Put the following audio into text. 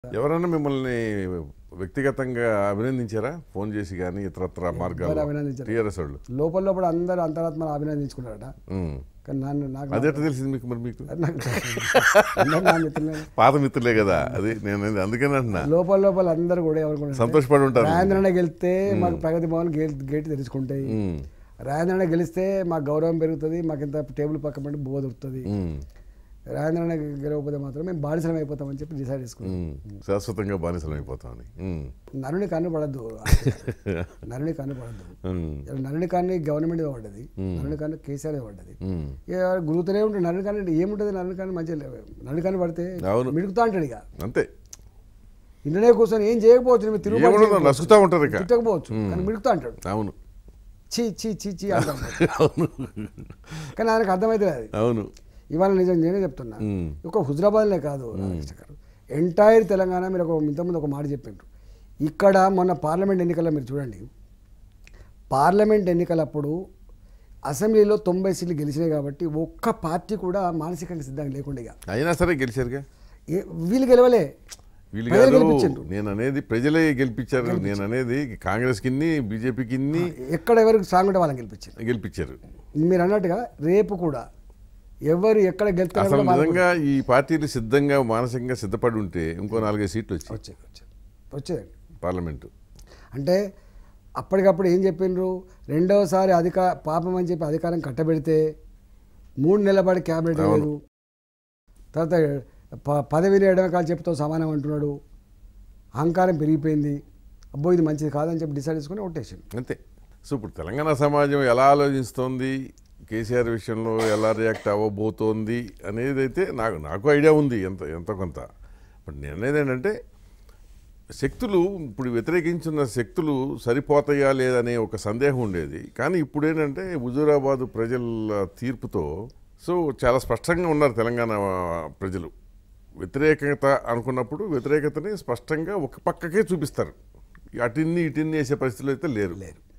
ఎవరన్నా మిమ్మల్ని వ్యక్తిగతంగా అభినందించారా ఫోన్ చేసి కానీ ఇతరత్ర మార్గాలు అభినందించారు. టీఆర్ఎస్ వాళ్ళు లోపల లోపల అందరూ అంతరాత్మ అభినందించుకున్నారట ఉమ్. కానీ నన్ను నాకు అది ఎట్లా తెలిసింది మీకు మరి మీకు నాకు అందరూ నా మిత్రులే. పాత మిత్రులే కదా అది నేను అనేది అందుకని అంటున్నా లోపల లోపల అందరూ కూడా ఎవరు సంతోషపడి ఉంటారు రాజేంద్రనే గెలిస్తే మాకు ప్రగతి భవన్ గేట్ గేట్ తెరుచుకుంటాయి ఉమ్. రాజేంద్రనే గెలిస్తే మాకు గౌరవం పెరుగుతుంది మాకు ఇంత టేబుల్ పక్క పెట్టి బువ్వ దొరుకుతుంది ఉమ్. రాజేంద్రనే గెలవకపోతే మాత్రం మేము బానిసలం అయిపోతామని చెప్పి డిసైడ్ చేసుకున్నాం ఉమ్. శాశ్వతంగా బానిసలం అయిపోతామని ఉమ్. నరుని కన్ను పడద్దు నరుని కన్ను పడద్దు ఉమ్. నరుని కన్ను గవర్నమెంట్ పడ్డది నరుని కన్ను కేసీఆర్ పడ్డది ఉమ్. ఇక గురుగుతూనే ఉంటుంది నరుని కన్ను అంటే ఏముంటుంది నరుని కన్ను మంచిగా లేవు. నరుని కన్ను పడితే అవును. మిడుకుతా అంటాడు ఇక అంతే ఇంటనే కూర్చొని ఏం చేయకపోవచ్చు నువ్వు తిరుగుబాటు ఏముండదు చేయకపోవచ్చు. నసుకుతా ఉంటారు ఇక తిట్టకపోవచ్చు కానీ మిడుకుతా అంటాడు అవును చీ చీ చీ చీ అంటాడు అవును కానీ ఆయనకు అర్థమవుతుంది అది అవును ఇవాళ నిజం నేనే చెప్తున్నా ఉమ్. ఒక హుజరాబాద్లే కాదు రామకృష్ణ గారు ఎంటైర్ తెలంగాణ మీరు ఒక ఇంతకుముందు ఒక మాట చెప్పిండ్రు ఇక్కడ మొన్న పార్లమెంట్ ఎన్నికల్లో మీరు చూడండి పార్లమెంట్ ఎన్నికలప్పుడు అసెంబ్లీలో తొంభై సీట్లు గెలిచినాయి కాబట్టి ఒక్క పార్టీ కూడా మానసికంగా సిద్ధంగా లేకుండా ఇక. అయినా సరే గెలిచారుగా ఏ- వీళ్ళు గెలవలే వీళ్ళు ప్రజలు కాదు గెలిపించిండ్రు. నేను అనేది ప్రజలే గెలిపించారు నేను అనేది కాంగ్రెస్ కిన్ని బీజేపీ కిన్ని ఎక్కడ ఎవరికి స్ట్రాంగ్ ఉంటే వాళ్ళని గెలిపించారు గెలిపించారు మీరు అన్నట్టుగా రేపు కూడా ఎవరు ఎక్కడ గెలుస్తారో అసలు కూడా వాళ్ళకు నిజంగా ఈ పార్టీలు సిద్ధంగా మానసికంగా సిద్ధపడి ఉంటే ఇంకో నాలుగైదు సీట్లు వచ్చాయి వచ్చేది వచ్చేది వచ్చేదండి పార్లమెంటు అంటే అప్పటికప్పుడు ఏం చెప్పిండ్రు రెండవసారి అధిక పాపం అని చెప్పి అధికారం కట్టబెడితే మూడు నెలల పాటు క్యాబినెట్ అవును. లేదు తర్వాత ప- పదవిని ఎడమకాలు చెప్తావు సమానం అంటున్నాడు అహంకారం పెరిగిపోయింది అబ్బో ఇది మంచిది కాదని చెప్పి డిసైడ్ చేసుకుని ఒట్టేసిండు అంతే సో ఇప్పుడు తెలంగాణ సమాజం ఎలా ఆలోచిస్తోంది కేసీఆర్ విషయంలో ఎలా రియాక్ట్ అవ్వబోతోంది అనేది అయితే నాకు నాకు ఐడియా ఉంది ఎంత ఎంత కొంత బట్ నేను అనేది ఏంటంటే శక్తులు ఇప్పుడు వ్యతిరేకించిన శక్తులు సరిపోతాయా లేదనే ఒక సందేహం ఉండేది కానీ ఇప్పుడు ఏంటంటే హుజూరాబాద్ ప్రజల తీర్పుతో సో చాలా స్పష్టంగా ఉన్నారు తెలంగాణ ప్రజలు వ్యతిరేకత అనుకున్నప్పుడు వ్యతిరేకతని స్పష్టంగా ఒక పక్కకే చూపిస్తారు అటిన్ని ఇటిన్ని వేసే పరిస్థితులు అయితే లేరు లేరు